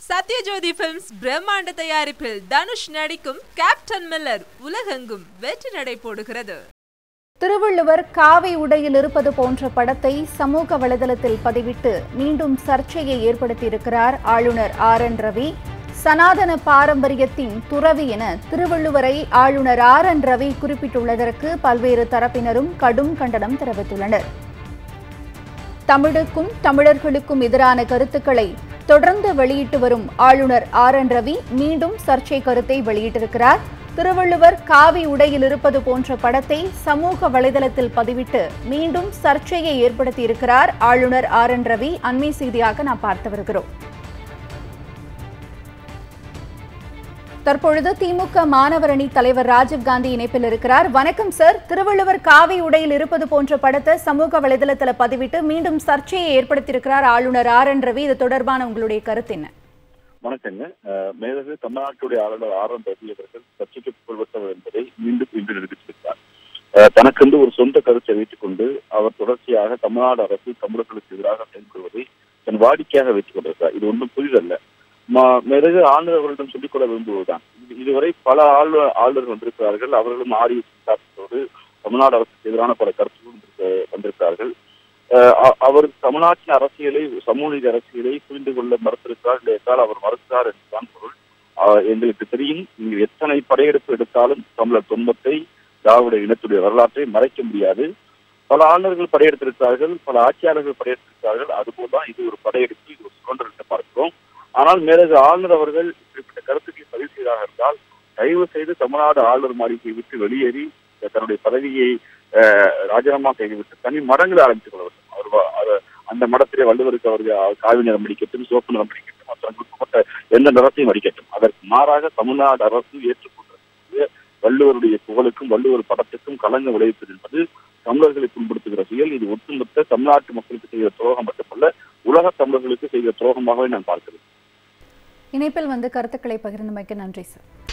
Sathyajothi films பிரம்மாண்ட தயாரிப்பில் தனுஷ் நடிக்கும் கேப்டன் மில்லர் உலகெங்கும் வெற்றி நடை போடுகிறது திருவள்ளுவர் காவி உடையில் இருப்பது போன்ற படத்தை சமூக வலைதளத்தில் பதிவிட்டு மீண்டும் சர்ச்சையை ஏற்படுத்தியிருக்கிறார் ஆளுநர் ஆர் என் ரவி சனாதன பாரம்பரியத்தின் துறவி என திருவள்ளுவரை ஆளுநர் ஆர் என் ரவி குறிப்பிட்டுள்ளதற்கு பல்வேறு தரப்பினரும் கடும் கண்டனம் தெரிவித்துள்ளனர் தமிழுக்கும் தமிழர்களுக்கும் எதிரான கருத்துக்களை தொடர்ந்து வெளியிட்டு வரும் ஆளுநர் ஆர் என் ரவி மீண்டும் சர்ச்சை கருத்தை வெளியிட்டிருக்கிறார் திருவள்ளுவர் காவி உடையில் இருப்பது போன்ற படத்தை சமூக வலைதளத்தில் பதிவிட்டு மீண்டும் சர்ச்சையை ஏற்படுத்தியிருக்கிறார் ஆளுநர் ஆர் என் ரவி அண்மை செய்தியாக நாம் பார்த்து வருகிறோம் தற்பொழுது திமுக மாணவர் அணி தலைவர் ராஜீவ்காந்தி இணைப்பில் இருக்கிறார் வணக்கம் சார் திருவள்ளுவர் காவி உடையில் இருப்பது போன்ற படத்தை சமூக வலைதளத்தில் பதிவிட்டு மீண்டும் சர்ச்சையை ஏற்படுத்தியிருக்கிறார் ஆளுநர் ஆர் என் ரவி இது தொடர்பான உங்களுடைய கருத்து என்ன வணக்கங்க அஹ் மேலது தமிழ்நாட்டுடைய ஆளுநர் ஆர் என் ரவி அவர்கள் சர்ச்சைக்கு புகழ்பட்டவர் என்பதை மீண்டும் இன்று நிரூபித்திருக்கிறார் அஹ் தனக்கென்று ஒரு சொந்த கருத்தை வைத்துக் கொண்டு அவர் தொடர்ச்சியாக தமிழ்நாடு அரசு தமிழர்களுக்கு எதிராக செயல்படுவதை தன் வாடிக்கையாக வைத்துக் கொண்டிருக்கிறார் இது ஒன்றும் புதிதல்ல ம- மேலது ஆளுநர் அவர்களிடம் சொல்லிக்கொள்ள விரும்புவதுதான் இது- இதுவரை பல ஆளுநர் ஆளுநர்கள் வந்திருக்கிறார்கள் அவர்களும் ஆரிய சித்தாந்தத்தோடு தமிழ்நாடு அரசுக்கு எதிரான பல கருத்துக்களும் வந்திருக்க- வந்திருக்கிறார்கள் அஹ் அ- அவர் தமிழ்நாட்டின் அரசியலை சமூக நீதி அரசியலை புரிந்து கொள்ள மறுத்திருக்கிறார் இல்லையென்றால் அவர் மறுக்கிறார் என்றுதான் பொருள் அஹ் எங்களுக்கு தெரியும் நீங்கள் எத்தனை படையெடுப்பு எடுத்தாலும் தமிழர் துன்பத்தை திராவிட இனத்துடைய வரலாற்றை மறைக்க முடியாது பல ஆளுநர்கள் படையெடுத்திருக்கிறார்கள் பல ஆட்சியாளர்கள் படையெடுத்திருக்கிறார்கள் அதுபோல்தான் இது ஒரு படையெடுப்பு இது ஒரு சுதந்திரம் என்று பார்க்கிறோம் ஆனால் மேலது ஆளுநர் அவர்கள் இப்படிப்பட்ட கருத்துக்களை பதிவு செய்தாக இருந்தால் தயவு செய்து தமிழ்நாடு ஆளுநர் மாளிகையை விட்டு வெளியேறி தன்னுடைய பதவியை அஹ், ராஜினாமா செய்துவிட்டு தனி மடங்களை ஆரம்பித்துக் கொள்ள வேண்டும் அவர் வ- அவர் அந்த மடத்திலே வள்ளுவருக்கு அவர்கள் காவி நிறம் அடிக்கட்டும் சோப்பு நிறம் அடிக்கட்டும் மற்ற விருப்பப்பட்ட எந்த நிறத்தையும் அடிக்கட்டும் அதற்கு மாறாக தமிழ்நாடு அரசு ஏற்றுக்கொண்டிருக்கக்கூடிய வள்ளுவருடைய புகழுக்கும் வள்ளுவர் படத்துக்கும் களங்கம் விளைவிப்பது என்பது தமிழர்களை புண்படுத்துகிற செயல் இது ஒட்டுமொத்த தமிழ்நாட்டு மக்களுக்கு செய்கிற துரோகம் மட்டுமல்ல உலக தமிழர்களுக்கு செய்கிற துரோகமாகவே நான் பார்க்கிறேன் இணைப்பில் வந்து கருத்துக்களை பகிர்ந்தமைக்கு நன்றி சார்